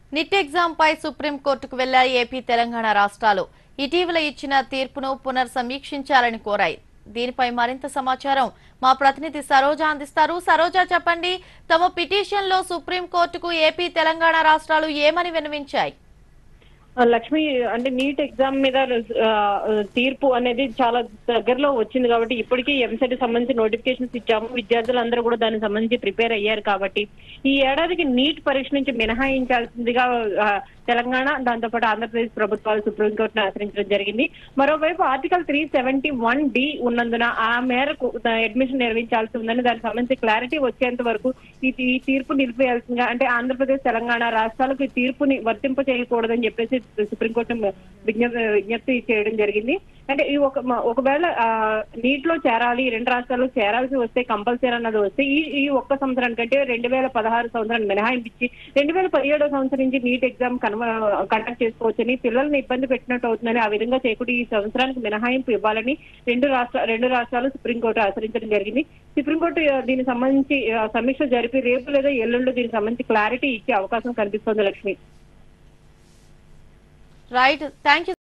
neat exam పై సుప్రీంకోర్టుకు వెళ్లాయి AP Telangana రాష్ట్రాలు ఇటీవల ఇచ్చిన తీర్పును పునర్సమీక్షించాలని కోరాయి దీనిపై మరింత సమాచారం మా ప్రతినిధి సరోజ అందిస్తారు సరోజ చెప్పండి తమ పిటిషన్ లో సుప్రీంకోర్టుకు ఏపీ తెలంగాణ రాష్ట్రాలు ఏమని విన్నవించాయి ఆ, లక్ష్మి అంటే నీట్ ఎగ్జామ్ మీద ఆ, తీర్పు అనేది చాలా దగ్గరలో వచ్చింది కాబట్టి ఇప్పటికీ ఎంసెట్ సంబంధించి నోటిఫికేషన్స్ ఇచ్చాము విద్యార్థులందరూ కూడా దానికి సంబంధించి ప్రిపేర్ అయ్యారు కాబట్టి ఈ ఏడాదికి నీట్ పరీక్ష నుంచి మినహాయించాల్సిందిగా ఆ, తెలంగాణ దాంతోపాటు ఆంధ్రప్రదేశ్ ప్రభుత్వాలు సుప్రీంకోర్టును ఆశ్రయించడం జరిగింది మరోవైపు article three seventy one D ఉన్నందున ఆ మేరకు అడ్మిషన్ నిర్వహించాల్సి ఉందని దానికి సంబంధించి క్లారిటీ వచ్చేంత వరకు ఈ ఈ తీర్పు నిలిపేయాల్సిందిగా అంటే ఆంధ్రప్రదేశ్ తెలంగాణ రాష్ట్రాలకు ఈ తీర్పుని వర్తింప చేయకూడదని చెప్పేసి సుప్రీంకోర్టు విజ్ఞప్తి విజ్ఞప్తి చేయడం జరిగింది అంటే ఈ ఒక మ- ఒకవేళ నీట్ లో చేరాలి ఈ రెండు రాష్ట్రాల్లో చేరాల్సి వస్తే కంపల్సరీ అన్నది వస్తే ఈ ఈ ఒక్క సంవత్సరానికంటే రెండు వేల పదహారు సంవత్సరాన్ని మినహాయించి రెండు వేల పదిహేడో సంవత్సరం నుంచి నీట్ ఎగ్జామ్ కండక్ట్ చేసుకోవచ్చని పిల్లల్ని ఇబ్బంది పెట్టినట్టు అవుతుందని ఆ విధంగా చేయకుండా ఈ సంవత్సరానికి మినహాయింపు ఇవ్వాలని రెండు రాష్ట్ర రెండు రాష్ట్రాలు సుప్రీంకోర్టు ఆచరించడం జరిగింది సుప్రీంకోర్టు ఆ, దీనికి సంబంధించి ఆ, సమీక్ష జరిపి రేపు లేదా ఎల్లుండి దీనికి సంబంధించి క్లారిటీ ఇచ్చే అవకాశం కనిపిస్తోంది లక్ష్మి రైట్ థ్యాంక్